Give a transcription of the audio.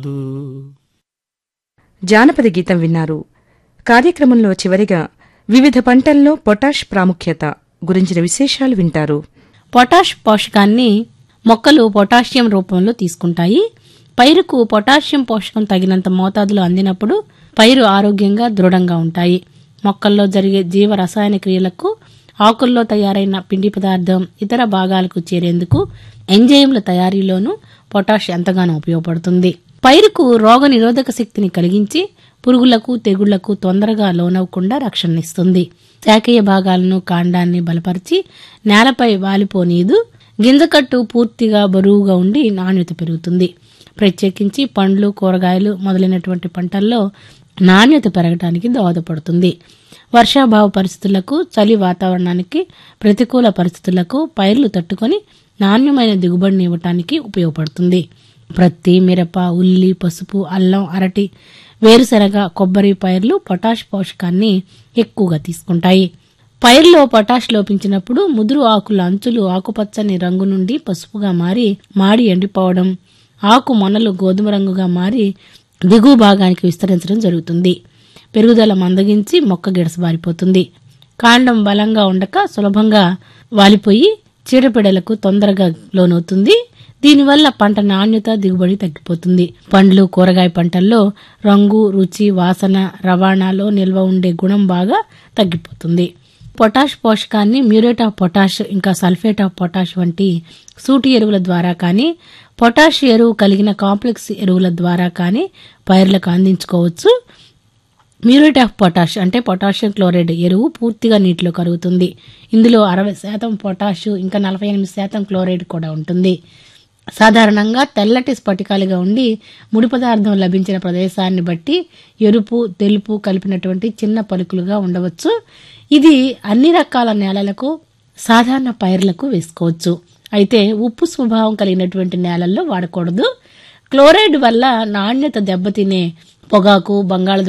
జానపద గీతం విన్నారు కార్యక్రమంలో చివరిగా వివిధ పంటల్లో పొటాష్ ప్రాముఖ్యత గురించిన విశేషాలు వింటారు పొటాష్ పోషకాన్ని మొక్కలు పొటాషియం రూపంలో తీసుకుంటాయి పైరుకు పొటాషియం పోషకం తగినంత మోతాదులో అందినప్పుడు పైరు ఆరోగ్యంగా దృఢంగా ఉంటాయి మొక్కల్లో జరిగే జీవ రసాయన క్రియలకు ఆకుల్లో తయారైన పిండి పదార్థం ఇతర భాగాలకు చేరేందుకు ఎంజైమ్ల తయారీలోనూ పొటాష్ ఎంతగానో ఉపయోగపడుతుంది పైరుకు రోగ నిరోధక శక్తిని కలిగించి పురుగులకు తెగుళ్లకు తొందరగా లోనవ్వకుండా రక్షణనిస్తుంది శాఖీయ భాగాలను కాండాన్ని బలపరిచి నేలపై వాలిపోనీదు గింజకట్టు పూర్తిగా బరువుగా ఉండి నాణ్యత పెరుగుతుంది ప్రత్యేకించి పండ్లు కూరగాయలు మొదలైనటువంటి పంటల్లో నాణ్యత పెరగడానికి దోహదపడుతుంది వర్షాభావ పరిస్థితులకు చలి వాతావరణానికి ప్రతికూల పరిస్థితులకు పైర్లు తట్టుకొని నాణ్యమైన దిగుబడిని ఇవ్వటానికి ఉపయోగపడుతుంది ప్రత్తి మిరప ఉల్లి పసుపు అల్లం అరటి వేరుశెనగ కొబ్బరి పైర్లు పొటాష్ పోషకాన్ని ఎక్కువగా తీసుకుంటాయి పైర్లో పొటాష్ లోపించినప్పుడు ముదురు ఆకుల అంచులు ఆకుపచ్చని రంగు నుండి పసుపుగా మారి మాడి ఎండిపోవడం ఆకు మొనలు గోధుమ రంగుగా మారి దిగువ భాగానికి విస్తరించడం జరుగుతుంది పెరుగుదల మందగించి మొక్క గిడసబారిపోతుంది కాండం బలంగా ఉండక సులభంగా వాలిపోయి చీడపీడలకు తొందరగా లోనవుతుంది దీనివల్ల పంట నాణ్యత దిగుబడి తగ్గిపోతుంది పండ్లు కూరగాయ పంటల్లో రంగు రుచి వాసన రవాణాలో నిల్వ ఉండే గుణం బాగా తగ్గిపోతుంది పొటాష్ పోషకాన్ని మ్యూరేట్ ఆఫ్ పొటాష్ ఇంకా సల్ఫేట్ ఆఫ్ పొటాష్ వంటి సూటి ఎరువుల ద్వారా కానీ పొటాష్ ఎరువు కలిగిన కాంప్లెక్స్ ఎరువుల ద్వారా కానీ పైర్లకు అందించుకోవచ్చు మ్యూరేట్ ఆఫ్ పొటాష్ అంటే పొటాషియం క్లోరైడ్ ఎరువు పూర్తిగా నీటిలో కరుగుతుంది ఇందులో అరవై శాతం పొటాష్ ఇంకా నలభై ఎనిమిది శాతం క్లోరైడ్ కూడా ఉంటుంది సాధారణంగా తెల్లటి స్ఫటికాలుగా ఉండి ముడి పదార్థం లభించిన ప్రదేశాన్ని బట్టి ఎరుపు తెలుపు కలిపినటువంటి చిన్న పలుకులుగా ఉండవచ్చు ఇది అన్ని రకాల నేలలకు సాధారణ పైర్లకు వేసుకోవచ్చు అయితే ఉప్పు స్వభావం కలిగినటువంటి నేలల్లో వాడకూడదు క్లోరైడ్ వల్ల నాణ్యత దెబ్బతినే పొగాకు బంగాళ